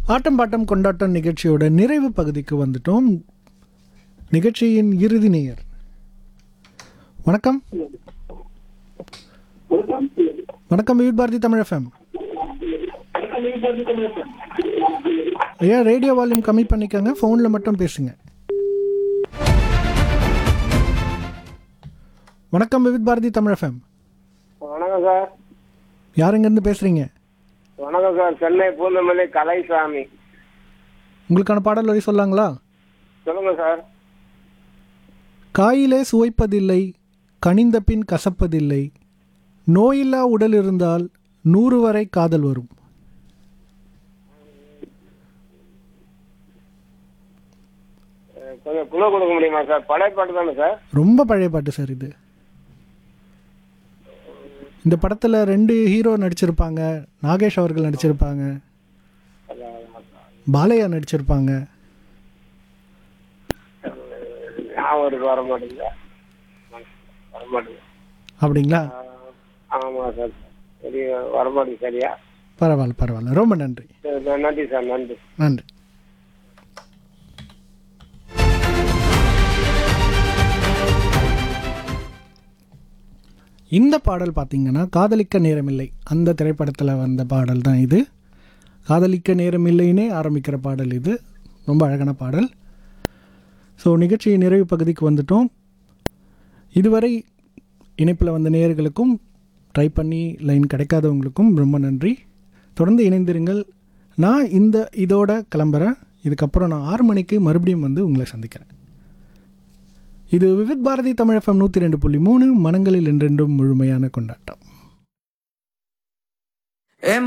ஆட்டம் bottom கொண்டாட்டம் நிகழ்ச்சியோட நிறைவு பகுதிக்கு வந்துட்டோம் நிகழ்ச்சியின் இறுதி நேயர் வணக்கம் வணக்கம் விவித் பாரதி தமிழ் எஃப்எம் ஐயா ரேடியோ வால்யூம் கம்மி பண்ணிக்கோங்க ஃபோனில் மட்டும் பேசுங்க வணக்கம் விவித் பாரதி தமிழ் எஃப்எம் வணக்கம் சார் யார் இங்கேருந்து பேசுகிறீங்க வணக்கம் சார் சென்னை பூந்தமல்லி கலைசாமி உங்களுக்கான பாடல் வரி சொல்லாங்களா சொல்லுங்க சார் காயிலே சுவைப்பதில்லை கனிந்த பின் கசப்பதில்லை நோயில்லா உடல் இருந்தால் நூறு வரை காதல் வரும் அஹ் கொஞ்சம் குழு கொடுக்க முடியுமா சார் படைப்பாட்டு தானே சார் ரொம்ப பழைய பாட்டு சார் இது இந்த படத்தில் ரெண்டு ஹீரோ நடிச்சிருப்பாங்க நாகேஷ் அவர்கள் நடிச்சிருப்பாங்க பாலையா நடிச்சிருப்பாங்க ஞாபகம் இருக்கு வர மாட்டேங்குது வர மாட்டேங்குது அப்படிங்களா ஆமாம் சார் சரி வர மாட்டேங்குது சரியா பரவாயில்ல பரவாயில்ல ரொம்ப நன்றி சரி, நன்றி சார் நன்றி நன்றி இந்த பாடல் பார்த்தீங்கன்னா காதலிக்க நேரமில்லை அந்த திரைப்படத்தில் வந்த பாடல் தான் இது காதலிக்க நேரமில்லைன்னே ஆரம்பிக்கிற பாடல் இது ரொம்ப அழகான பாடல் ஸோ நிகழ்ச்சி நிறைவு பகுதிக்கு வந்துட்டோம் இதுவரை இணைப்பில் வந்த நேயர்களுக்கும் ட்ரை பண்ணி லைன் கிடைக்காதவங்களுக்கும் ரொம்ப நன்றி தொடர்ந்து இணைந்திருங்கள் நான் இந்த இதோட கிளம்புறேன் இதுக்கப்புறம் நான் ஆறு மணிக்கு மறுபடியும் வந்து உங்களை சந்திக்கிறேன் இது விவித் பாரதி தமிழ் எஃப்எம் நூற்றி ரெண்டு புள்ளி மூணு மனங்களில் என்றென்றும் முழுமையான கொண்டாட்டம்